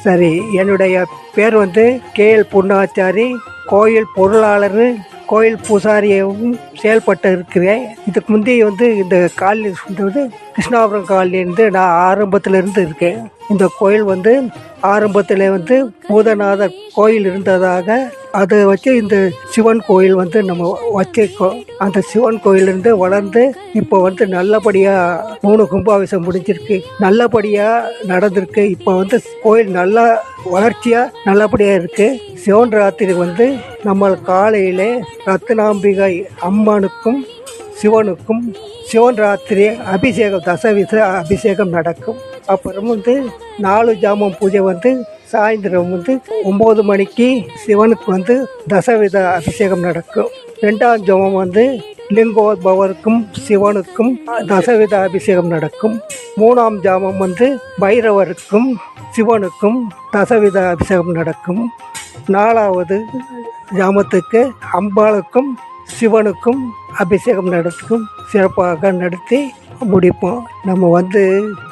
சரி என்னுடைய பேர் வந்து கேஎல் பொன்னாச்சாரி கோயில் பொருளாளர் கோயில் பூசாரியாகவும் செயல்பட்டு இருக்கிறேன் இதுக்கு முந்தைய வந்து இந்த காலனி வந்து கிருஷ்ணாபுரம் காலனிலேருந்து நான் ஆரம்பத்தில் இருந்து இருக்கேன் இந்த கோயில் வந்து ஆரம்பத்தில் வந்து பூதநாதர் கோயில் இருந்ததாக அதை வச்சு இந்த சிவன் கோயில் வந்து நம்ம வச்சிருக்கோம் அந்த சிவன் கோயிலிருந்து வளர்ந்து இப்போ வந்து நல்லபடியாக மூணு கும்பாபிஷேகம் முடிஞ்சிருக்கு நல்லபடியாக நடந்திருக்கு இப்போ வந்து கோயில் நல்லா வளர்ச்சியாக நல்லபடியாக இருக்குது சிவன் ராத்திரி வந்து நம்ம காலையிலே ரத்னாம்பிகை அம்மனுக்கும் சிவனுக்கும் சிவன் ராத்திரி அபிஷேகம் தசவித அபிஷேகம் நடக்கும் அப்புறம் வந்து நாலு ஜாமம் பூஜை வந்து சாயந்தரம் வந்து ஒம்பது மணிக்கு சிவனுக்கு வந்து தசவித அபிஷேகம் நடக்கும் ரெண்டாம் ஜாமம் வந்து லிங்கோத்பவருக்கும் சிவனுக்கும் தசவித அபிஷேகம் நடக்கும் மூணாம் ஜாமம் வந்து பைரவருக்கும் சிவனுக்கும் தசவித அபிஷேகம் நடக்கும் நாலாவது ஜாமத்துக்கு அம்பாளுக்கும் சிவனுக்கும் அபிஷேகம் நடத்தும் சிறப்பாக நடத்தி முடிப்போம் நம்ம வந்து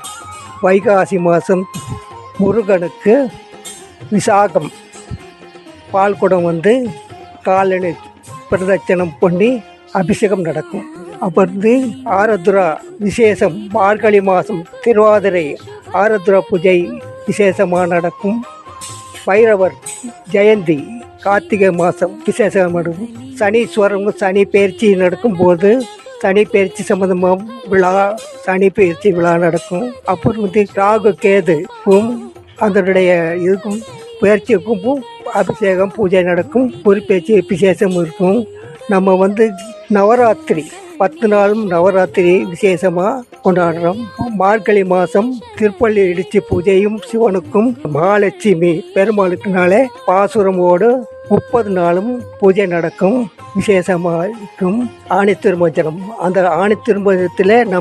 வைகாசி மாதம் முருகனுக்கு விசாகம் பால்குடம் வந்து காலனி பிரதட்சணம் பண்ணி அபிஷேகம் நடக்கும் அப்புறம் வந்து ஆரத்ரா விசேஷம் மார்கழி மாதம் திருவாதிரை ஆரத்ரா பூஜை விசேஷமாக நடக்கும் பைரவர் ஜெயந்தி கார்த்திகை மாதம் விசேஷம் நடக்கும் சனீஸ்வரம் சனி பயிற்சி நடக்கும்போது சனி பயிற்சி சம்மந்தமாக விழா சனி பயிற்சி விழா நடக்கும் அப்புறம் வந்து ராகு கேதுக்கும் அதனுடைய இதுக்கும் பயிற்சிக்கும் அபிஷேகம் பூஜை நடக்கும் பொறுப்பேச்சு விசேஷம் இருக்கும் நம்ம வந்து நவராத்திரி பத்து நாளும் நவராத்திரி விசேஷமாக கொண்டாடுறோம் மார்கழி மாதம் திருப்பள்ளி இடிச்சி பூஜையும் சிவனுக்கும் மகாலட்சுமி பெருமாளுக்குனாலே பாசுரமோடு முப்பது நாளும் பூஜை நடக்கும் விசேஷமாக இருக்கும் ஆணி திருமஞ்சனம் அந்த ஆணி திருமஞ்சனத்தில் நம்ம